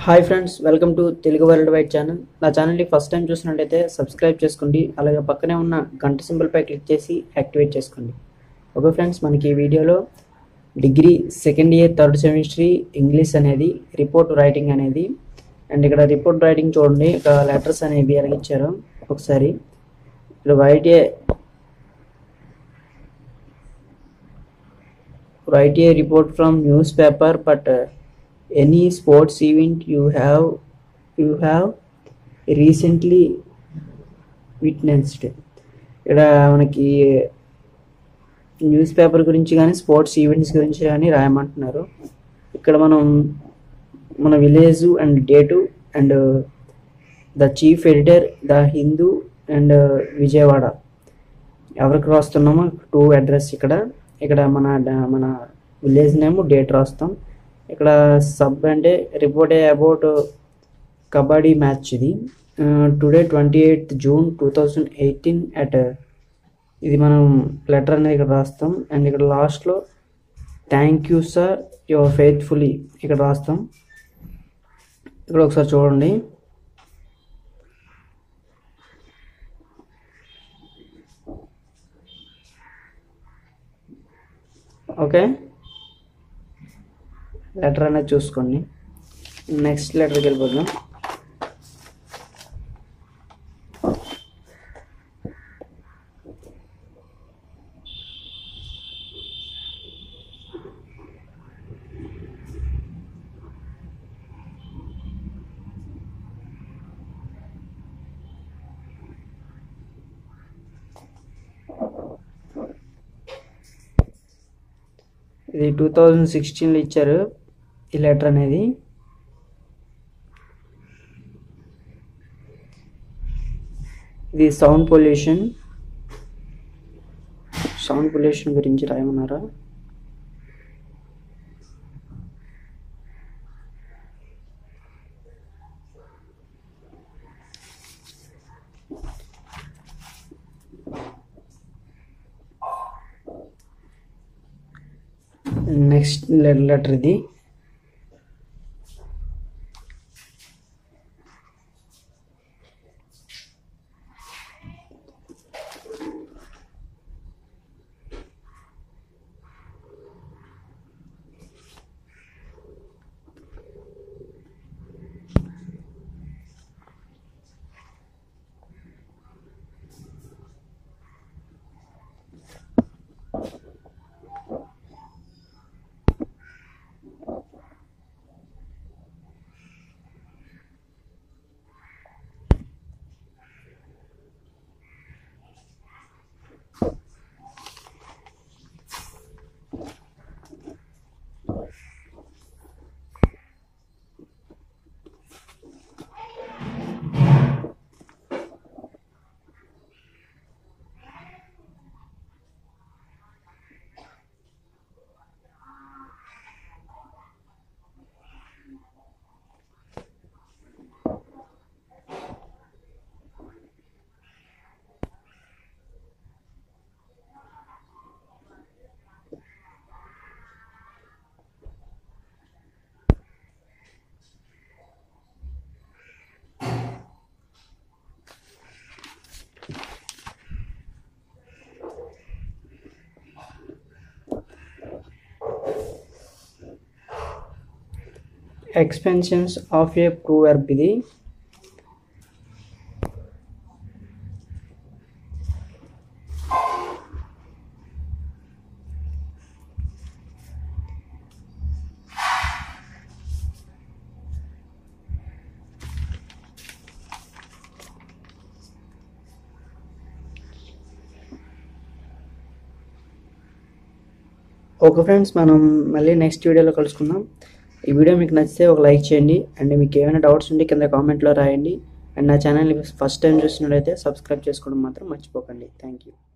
hi friends welcome to Telugu world wide channel నా ఛానల్ని first time చూసినట్టయితే సబ్స్క్రైబ్ చేసుకోండి అలాగే పక్కనే ఉన్న గంట సింబల్పై క్లిక్ చేసి యాక్టివేట్ చేసుకోండి ఓకే ఫ్రెండ్స్ మనకి ఈ వీడియోలో degree second year third semester English అనేది రిపోర్ట్ రైటింగ్ అనేది అండ్ ఇక్కడ రిపోర్ట్ రైటింగ్ చూడండి ఇక్కడ లెటర్స్ అనేవి ఎలాగిచ్చారు ఒకసారి ఇక్కడ write a write a report from newspaper but uh, any sports event you have you have recently witnessed ఇక్కడ మనకి న్యూస్ పేపర్ గురించి కానీ స్పోర్ట్స్ ఈవెంట్స్ గురించి కానీ రాయమంటున్నారు ఇక్కడ మనం మన village and date and the chief editor the Hindu and Vijayawada ఎవరికి రాస్తున్నామో టూ అడ్రస్ ఇక్కడ ఇక్కడ మన డ- మన విలేజ్ నేమ్ డేట్ రాస్తాం ఇక్కడ సబ్ అంటే రిపోర్ట్ అబౌట్ కబడ్డీ మ్యాచ్ ఇది today twenty eighth June two thousand eighteen at ఇది మనం లెటర్ అనేది ఇక్కడ రాస్తాం అండ్ ఇక్కడ లాస్ట్లో thank you sir your faithfully ఇక్కడ రాస్తాం ఇక్కడ ఒకసారి చూడండి ఓకే లెటర్ అనేది చూసుకోండి నెక్స్ట్ లెటర్కి వెళ్ళిపోదాం ఇది టూ థౌజండ్ సిక్స్టీన్లో ఇచ్చారు ఈ లెటర్ అనేది ఇది సౌండ్ పొల్యూషన్ సౌండ్ పొల్యూషన్ గురించి రాయమన్నారా నెక్స్ట్ లెటర్ ఇది ఎక్స్పెన్షన్స్ ఆఫ్ ఏ ప్రూవర్బ్ ఇది ఓకే ఫ్రెండ్స్ మనం మళ్ళీ నెక్స్ట్ వీడియోలో కలుసుకుందాం ఈ వీడియో మీకు నచ్చితే ఒక లైక్ చేయండి అండ్ మీకు ఏమైనా డౌట్స్ ఉంటే కింద కామెంట్లో రాయండి అండ్ నా ఛానల్ని ఫస్ట్ టైం చూసినట్లయితే సబ్స్క్రైబ్ చేసుకోవడం మాత్రం మర్చిపోకండి థ్యాంక్ యూ